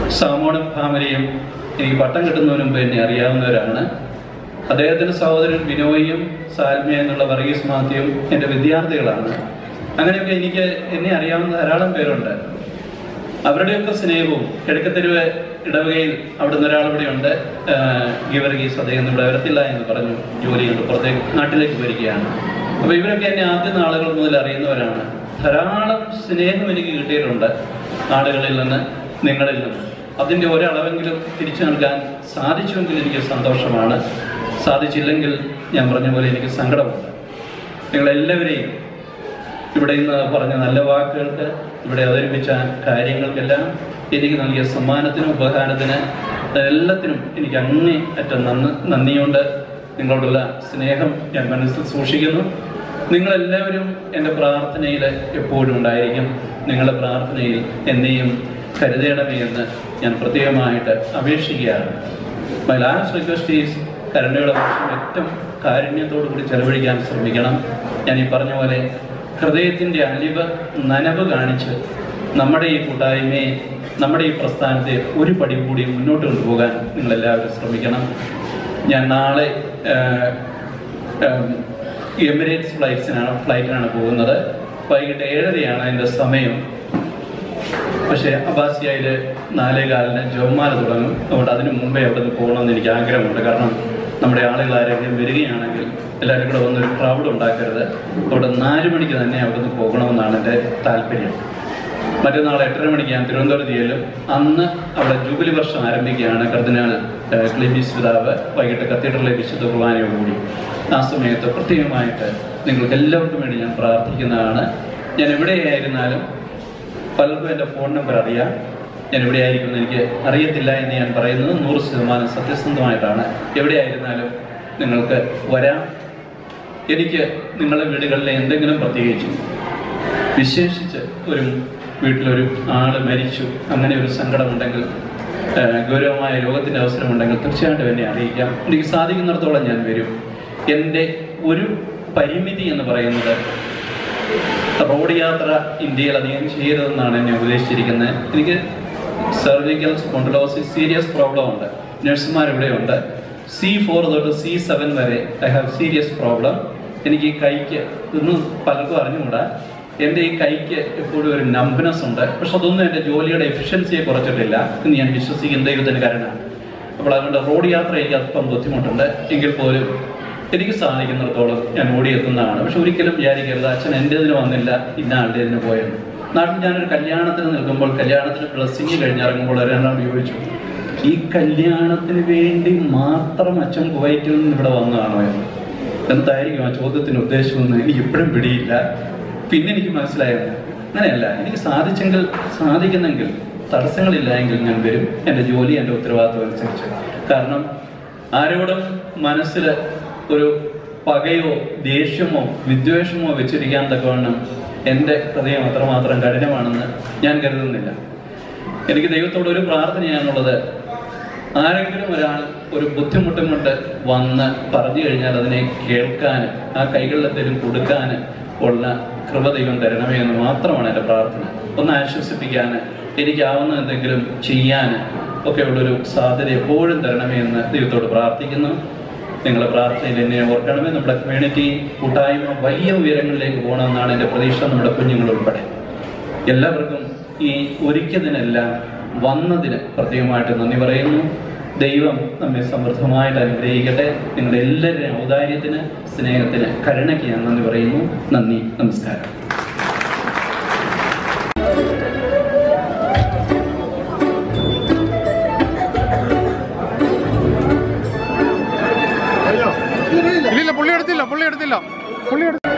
സാമോണ ഫാമിലിയും എനിക്ക് പട്ടം കിട്ടുന്നതിന് മുമ്പ് എന്നെ അറിയാവുന്നവരാണ് അദ്ദേഹത്തിന്റെ സഹോദരൻ ബിനോയും സാൽമ എന്നുള്ള വർഗീസ് മാത്യുവും എൻ്റെ വിദ്യാർത്ഥികളാണ് അങ്ങനെയൊക്കെ എനിക്ക് എന്നെ അറിയാവുന്ന ധാരാളം പേരുണ്ട് അവരുടെയൊക്കെ സ്നേഹവും കിഴക്കത്തെരുവ് ഇടവകയിൽ അവിടുന്ന് ഒരാൾ ഇവിടെ ഉണ്ട് ഗീവർഗീസ് അദ്ദേഹം ഇവിടെ വരത്തില്ല എന്ന് പറഞ്ഞു ജോലി കൊണ്ട് പുറത്തേക്ക് നാട്ടിലേക്ക് വരികയാണ് അപ്പൊ ഇവരൊക്കെ എന്നെ ആദ്യ നാളുകൾ മുതൽ അറിയുന്നവരാണ് ധാരാളം സ്നേഹം എനിക്ക് കിട്ടിയിട്ടുണ്ട് ആളുകളിൽ നിന്ന് നിങ്ങളിൽ നിന്ന് അതിൻ്റെ ഒരളവെങ്കിലും തിരിച്ചു നൽകാൻ സാധിച്ചുവെങ്കിൽ എനിക്ക് സന്തോഷമാണ് സാധിച്ചില്ലെങ്കിൽ ഞാൻ പറഞ്ഞ പോലെ എനിക്ക് സങ്കടമുണ്ട് നിങ്ങളെല്ലാവരെയും ഇവിടെ ഇന്ന് പറഞ്ഞ നല്ല വാക്കുകൾക്ക് ഇവിടെ അവതരിപ്പിച്ച കാര്യങ്ങൾക്കെല്ലാം എനിക്ക് നൽകിയ സമ്മാനത്തിനും ഉപഹാരത്തിന് എല്ലാത്തിനും എനിക്ക് അങ്ങേ അറ്റം നന്ദി നന്ദിയുണ്ട് നിങ്ങളോടുള്ള സ്നേഹം ഞാൻ മനസ്സിൽ സൂക്ഷിക്കുന്നു നിങ്ങളെല്ലാവരും എൻ്റെ പ്രാർത്ഥനയിൽ എപ്പോഴും ഉണ്ടായിരിക്കും നിങ്ങളുടെ പ്രാർത്ഥനയിൽ എന്നെയും കരുതണമേ എന്ന് ഞാൻ പ്രത്യേകമായിട്ട് അപേക്ഷിക്കുകയാണ് മൈ ലാസ്റ്റ് റിക്വസ്റ്റ് ഈസ് കരുണയുടെ വർഷം ഏറ്റവും കാരുണ്യത്തോടു കൂടി ചെലവഴിക്കാൻ ശ്രമിക്കണം ഞാൻ ഈ പറഞ്ഞ പോലെ ഹൃദയത്തിൻ്റെ അലിവ് നനവ് കാണിച്ച് നമ്മുടെ ഈ കൂട്ടായ്മയെ നമ്മുടെ ഈ പ്രസ്ഥാനത്തെ ഒരു പടി കൂടി മുന്നോട്ട് കൊണ്ടുപോകാൻ നിങ്ങളെല്ലാവരും ശ്രമിക്കണം ഞാൻ നാളെ എമിറേറ്റ്സ് ഫ്ലൈറ്റ്സിനാണ് ഫ്ലൈറ്റിനാണ് പോകുന്നത് വൈകിട്ട് ഏഴരയാണ് അതിൻ്റെ സമയം പക്ഷേ അബാസിയയിൽ നാലേ കാലിന് ജോമാല തുടങ്ങും അതുകൊണ്ട് അതിന് മുമ്പേ അവിടെ നിന്ന് പോകണമെന്ന് എനിക്ക് ആഗ്രഹമുണ്ട് കാരണം നമ്മുടെ ആളുകൾ ആരെങ്കിലും വരികയാണെങ്കിൽ എല്ലാവരും കൂടെ വന്നൊരു ക്രൗഡ് ഉണ്ടാക്കരുത് അവിടെ നാല് മണിക്ക് തന്നെ അവിടെ നിന്ന് പോകണമെന്നാണ് എൻ്റെ താല്പര്യം മറ്റന്നാൾ എട്ടര മണിക്ക് ഞാൻ തിരുവനന്തപുരത്ത് ചെല്ലും അന്ന് അവിടെ ജൂബിലി വർഷം ആരംഭിക്കുകയാണ് കർദിനാൾ ഏഹ്, ക്ലീബീസ് പിതാവ് വൈകിട്ട് കത്തീഡ്രലിലെ വിശുദ്ധ കുർബാനയോടുകൂടി ആ സമയത്ത് പ്രത്യേകമായിട്ട് നിങ്ങൾക്ക് എല്ലാവർക്കും വേണ്ടി ഞാൻ പ്രാർത്ഥിക്കുന്നതാണ് ഞാൻ എവിടെയായിരുന്നാലും പലർക്കും എൻ്റെ ഫോൺ നമ്പർ അറിയാം ഞാൻ എവിടെയായിരിക്കും എനിക്ക് അറിയത്തില്ല എന്ന് ഞാൻ പറയുന്നത് നൂറ് ശതമാനം സത്യസന്ധമായിട്ടാണ് എവിടെയായിരുന്നാലും നിങ്ങൾക്ക് വരാം എനിക്ക് നിങ്ങളുടെ വീടുകളിലെ എന്തെങ്കിലും പ്രത്യേകിച്ചും വിശേഷിച്ച് ഒരു വീട്ടിലൊരു ആള് മരിച്ചു അങ്ങനെ ഒരു സങ്കടമുണ്ടെങ്കിൽ ആ, ഗൗരവമായ രോഗത്തിൻ്റെ അവസരമുണ്ടെങ്കിൽ തീർച്ചയായിട്ടും എന്നെ അറിയിക്കാം എനിക്ക് സാധിക്കുന്നിടത്തോളം ഞാൻ വരും എൻ്റെ ഒരു പരിമിതി എന്ന് പറയുന്നത് റോഡ് യാത്ര ഇന്ത്യയിൽ അധികം ചെയ്യരുതെന്നാണ് എന്നെ ഉപദേശിച്ചിരിക്കുന്നത് എനിക്ക് സെർവിക്കൽ സ്പോണ്ടിലോസിസ് സീരിയസ് പ്രോബ്ലം ഉണ്ട് നഴ്സുമാർ ഇവിടെയുണ്ട് സി ഫോർ തൊട്ട് സി സെവൻ വരെ ഐ ഹാവ് സീരിയസ് പ്രോബ്ലം എനിക്ക് ഈ കൈക്ക് ഇതൊന്നും പലർക്കും അറിഞ്ഞുകൂടാ എൻ്റെ ഈ കൈക്ക് എപ്പോഴും ഒരു നമ്പനസ് ഉണ്ട് പക്ഷെ അതൊന്നും എൻ്റെ ജോലിയുടെ എഫിഷ്യൻസിയെ കുറച്ചിട്ടില്ല എന്ന് ഞാൻ വിശ്വസിക്കുന്ന ദൈവത്തിന് കാരണമാണ് അപ്പോൾ അതുകൊണ്ട് റോഡ് യാത്ര എനിക്ക് അല്പം ബുദ്ധിമുട്ടുണ്ട് എങ്കിൽ പോലും എനിക്ക് സാധിക്കുന്നിടത്തോളം ഞാൻ ഓടിയെത്തുന്നതാണ് പക്ഷെ ഒരിക്കലും വിചാരിക്കരുത് അച്ഛൻ എൻ്റെതിന് വന്നില്ല ഇന്ന ആളുടെ ഇതിന് പോയെന്ന് നാട്ടിൽ ഞാനൊരു കല്യാണത്തിന് നിൽക്കുമ്പോൾ കല്യാണത്തിന് ഡ്രസ്സിങ് കഴിഞ്ഞിറങ്ങുമ്പോൾ ഒരാളോട് ചോദിച്ചു ഈ കല്യാണത്തിന് വേണ്ടി മാത്രം അച്ഛൻ കുവൈറ്റിൽ നിന്ന് ഇവിടെ വന്നതാണോ എന്ന് എന്തായിരിക്കും ആ ചോദ്യത്തിന് ഉദ്ദേശമെന്ന് എനിക്ക് ഇപ്പോഴും പിടിയില്ല പിന്നെ എനിക്ക് മനസ്സിലായത് അങ്ങനെയല്ല എനിക്ക് സാധിച്ചെങ്കിൽ സാധിക്കുന്നെങ്കിൽ തടസ്സങ്ങളില്ല എങ്കിൽ ഞാൻ വരും എൻ്റെ ജോലി എൻ്റെ ഉത്തരവാദിത്വം അനുസരിച്ച് കാരണം ആരോടും മനസ്സിൽ ഒരു പകയോ ദേഷ്യമോ വിദ്വേഷമോ വെച്ചിരിക്കാൻ തക്കവണ്ണം എൻ്റെ ഹൃദയം അത്രമാത്രം കഠിനമാണെന്ന് ഞാൻ കരുതുന്നില്ല എനിക്ക് ദൈവത്തോട് ഒരു പ്രാർത്ഥനയാണുള്ളത് ആരെങ്കിലും ഒരാൾ ഒരു ബുദ്ധിമുട്ടും കൊണ്ട് വന്ന് പറഞ്ഞു കഴിഞ്ഞാൽ അതിനെ കേൾക്കാൻ ആ കൈകളിലെന്തെങ്കിലും കൊടുക്കാൻ ഉള്ള കൃപ ദൈവം തരണമേ എന്ന് മാത്രമാണ് എൻ്റെ പ്രാർത്ഥന ഒന്ന് ആശ്വസിപ്പിക്കാൻ എനിക്കാവുന്ന എന്തെങ്കിലും ചെയ്യാൻ ഒക്കെ ഉള്ളൊരു സാധ്യത എപ്പോഴും തരണമേ എന്ന് ദൈവത്തോട് പ്രാർത്ഥിക്കുന്നു നിങ്ങളുടെ പ്രാർത്ഥനയിൽ എന്നെ ഓർക്കണമേ നമ്മുടെ കമ്മ്യൂണിറ്റി കൂട്ടായ്മ വലിയ ഉയരങ്ങളിലേക്ക് പോകണമെന്നാണ് എൻ്റെ പ്രതീക്ഷ നമ്മുടെ കുഞ്ഞുങ്ങൾ ഉൾപ്പെടെ എല്ലാവർക്കും ഈ ഒരുക്കിയതിനെല്ലാം വന്നതിന് പ്രത്യേകമായിട്ട് നന്ദി പറയുന്നു ദൈവം നമ്മെ സമൃദ്ധമായിട്ട് അനുഗ്രഹിക്കട്ടെ നിങ്ങളുടെ എല്ലാവരുടെയും ഔദാര്യത്തിന് സ്നേഹത്തിന് കരുണയ്ക്ക് ഞാൻ നന്ദി പറയുന്നു നന്ദി നമസ്കാരം ഇല്ലില്ല പുള്ളി എടുത്തില്ല പുള്ളി എടുത്തില്ല പുള്ളി എടുത്തില്ല